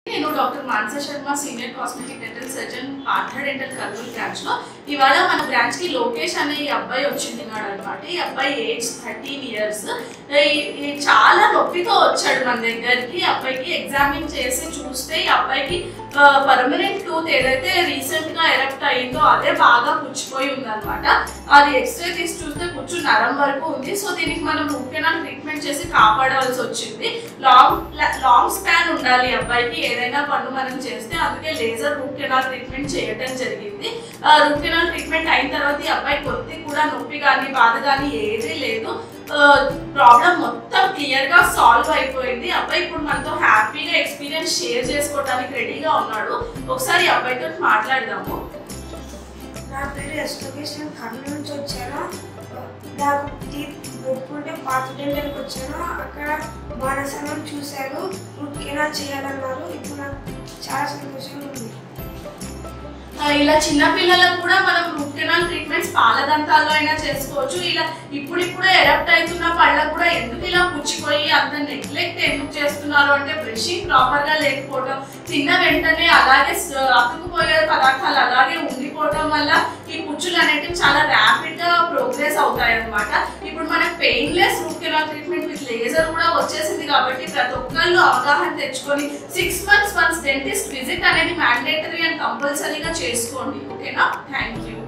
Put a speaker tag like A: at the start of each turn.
A: నేను doctor Manasa Sharma senior cosmetic dental surgeon Partha dental Kurnool branch లో ఇవాళ మన బ్రాంచ్ కి లోకేష్ అనే ఈ అబ్బాయి వచ్చిందిన్నాడు అనమాట ఈ అబ్బాయి ఏజ్ థర్టీన్ ఇయర్స్ చాలా నొప్పితో వచ్చాడు మన దగ్గరికి ఈ అబ్బాయికి ఎగ్జామిన్ చేసి చూస్తే ఈ అబ్బాయికి పర్మనెంట్ టూత్ ఏదైతే రీసెంట్ గా ఎరప్ట్ అయిందో అదే బాగా పుచ్చిపోయి ఉందన్నమాట అది ఎక్స్రే తీసి చూస్తే పుచ్చు నరం వరకు ఉంది సో దీనికి మనం రూట్ కెనాల్ ట్రీట్మెంట్ చేసి కాపాడవలసి వచ్చింది లాంగ్ లాంగ్ స్పాన్ ఉండాలి ఈ అబ్బాయికి ఏదైనా పన్ను మనం చేస్తే అందుకే లేజర్ రూట్ కెనాల్ ట్రీట్మెంట్ చేయడం జరిగింది రూట్ కెనాల్ ట్రీట్మెంట్ అయిన తర్వాత ఈ అబ్బాయి కొద్ది కూడా నొప్పి కానీ బాధ కానీ ఏదీ లేదు ప్రాబ్లం మొత్తం క్లియర్ గా సాల్వ్ అయిపోయింది అబ్బాయి ఇప్పుడు మనతో హ్యాపీగా ఎక్స్పీరియన్స్ షేర్ చేసుకోవడానికి రెడీగా ఉన్నాడు ఒకసారి ఈ అబ్బాయితో మాట్లాడదాము
B: నా పేరు ఎస్ లోకేష్ నేను కర్నూలు నుంచి వచ్చాను నాకు టీత్ నొప్పి ఉంటే పాత డెంటల్కి వచ్చాను అక్కడ మానసనం చూశాను రూట్ కెనాల్ చేయాలన్నారు ఇప్పుడు నాకు చాలా సంతోషంగా ఉంది
A: ఆ, ఇలా చిన్న పిల్లలకు కూడా మనం రూట్ కెనాల్ ట్రీట్మెంట్స్ పాలదంతాల్లో అయినా చేసుకోవచ్చు ఇలా ఇప్పుడిప్పుడే ఎరప్ట్ అవుతున్న పళ్ళకు కూడా ఎందుకు ఇలా పుచ్చిపోయి అంత నెగ్లెక్ట్ ఎందుకు చేస్తున్నారు అంటే బ్రషింగ్ ప్రాపర్ గా లేకపోవడం తిన్న వెంటనే అలాగే స- అతుకుపోయే పదార్థాలు అలాగే ఉండిపోవడం వల్ల ఈ పుచ్చులు అనేటివి చాలా ర్యాపిడ్ గా ప్రోగ్రెస్ అవుతాయి అన్నమాట ఇప్పుడు మనకు painless root canal treatment with laser కూడా వచ్చేసింది కాబట్టి ప్రతి ఒక్కళ్ళు అవగాహన తెచ్చుకొని six months once dentist visit అనేది మ్యాండేటరీ అండ్ కంపల్సరీగా చేసుకోండి ఓకేనా థ్యాంక్ యూ